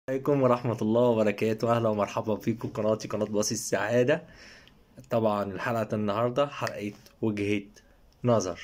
عليكم ورحمة الله وبركاته أهلا ومرحبا بكم قناتي قناة باصي السعادة طبعا الحلقة النهاردة حلقة وجهة نظر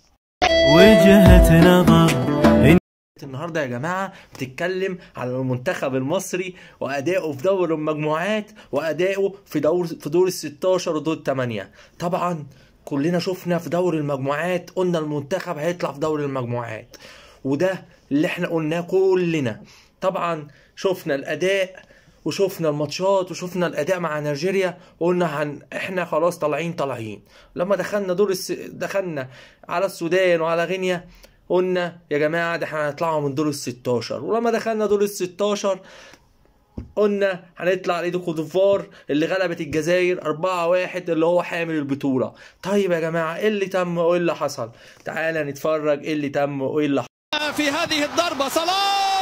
وجهة نظر النهاردة يا جماعة بتتكلم على المنتخب المصري وأدائه في دور المجموعات وأدائه في دور في دور ال 16 ودور الثمانية طبعا كلنا شفنا في دور المجموعات قلنا المنتخب هيطلع في دور المجموعات وده اللي احنا قلناه كلنا طبعا شفنا الأداء وشفنا الماتشات وشفنا الاداء مع نيجيريا وقلنا هن... احنا خلاص طالعين طالعين لما دخلنا دور الس... دخلنا على السودان وعلى غينيا قلنا يا جماعه ده احنا هنطلعوا من دور ال 16 ولما دخلنا دور ال 16 قلنا هنطلع لإيد كوت ديفوار اللي غلبت الجزائر 4-1 اللي هو حامل البطوله طيب يا جماعه ايه اللي تم وايه اللي حصل تعالى نتفرج ايه اللي تم وايه اللي في هذه الضربة صلاح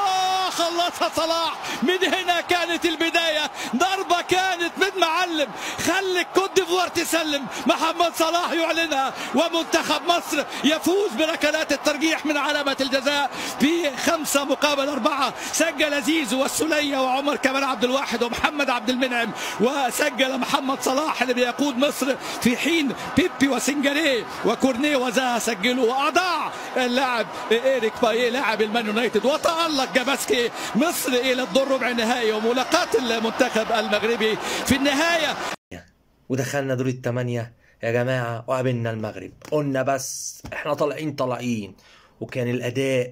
خلصها صلاح من هنا كانت البداية ضربة كانت من معلم خلي كوت ديفوار تسلم محمد صلاح يعلنها ومنتخب مصر يفوز بركلات الترجيح من علامة الجزاء بخمسة مقابل أربعة سجل زيزو والسلية وعمر كمال عبد الواحد ومحمد عبد المنعم وسجل محمد صلاح اللي بيقود مصر في حين بيبي وسنجاري وكورنيه وزاها سجلوا وأضاع اللاعب إيريك باي لاعب المان يونايتد وتألق جاباسكي مصر إلى الدور ربع النهائي وملاقاة المنتخب المغربي في النهاية ودخلنا دور الثمانية يا جماعة وقابلنا المغرب قلنا بس احنا طالعين طالعين وكان الأداء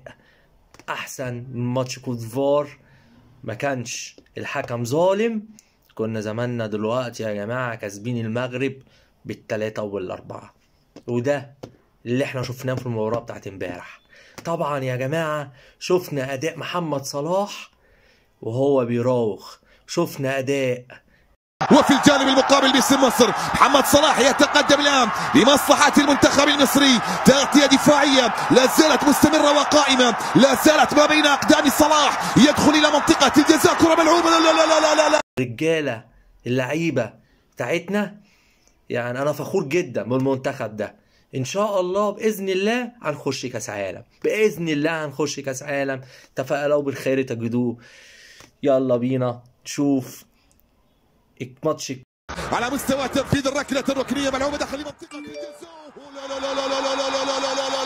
أحسن من ماتش كوت ديفوار ما كانش الحكم ظالم كنا زماننا دلوقتي يا جماعة كاسبين المغرب بالتلاتة والأربعة وده اللي احنا شفناه في المباراة بتاعت امبارح طبعا يا جماعة شفنا أداء محمد صلاح وهو بيراوغ شفنا أداء وفي الجانب المقابل باسم مصر محمد صلاح يتقدم الان لمصلحه المنتخب المصري تغطيه دفاعيه لا زالت مستمره وقائمه لا زالت ما بين اقدام صلاح يدخل الى منطقه الجزاء كره ملعوبه لا لا لا لا لا, لا. رجالة اللعيبة بتاعتنا يعني أنا فخور جدا بالمنتخب ده إن شاء الله بإذن الله هنخش كأس عالم بإذن الله هنخش كأس عالم تفائلوا بالخير تجدوه يلا بينا نشوف ماتش على مستوى تنفيذ الركله الركنيه ملعوبه داخل منطقه الجزاء لا لا لا لا لا لا لا لا لا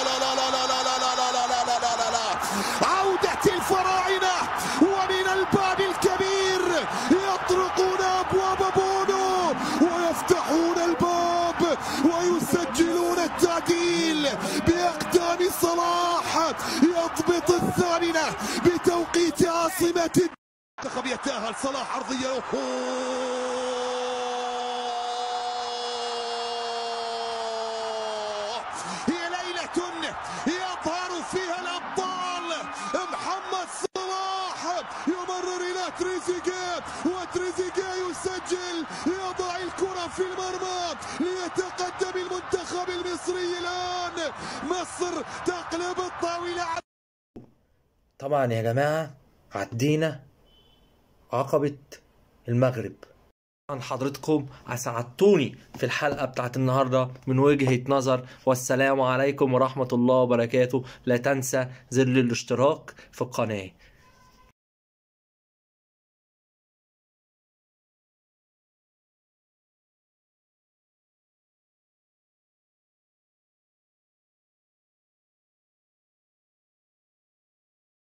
عودة الفراعنة ومن الباب الكبير يطرقون أبواب بونو ويفتحون الباب ويسجلون التعديل بأقدام صلاح يضبط الثامنة بتوقيت عاصمة المنتخب يتأهل صلاح عرضية هي ليلة يظهر فيها الأبطال محمد صلاح يمرر إلى تريزيجيه وتريزيجيه يسجل يضع الكرة في المرمى ليتقدم المنتخب المصري الآن مصر تقلب الطاولة طبعا يا جماعة عدينا عقبة المغرب طبعا حضرتكم اسعدتوني في الحلقة بتاعت النهاردة من وجهة نظر والسلام عليكم ورحمة الله وبركاته لا تنسى زر الاشتراك في القناة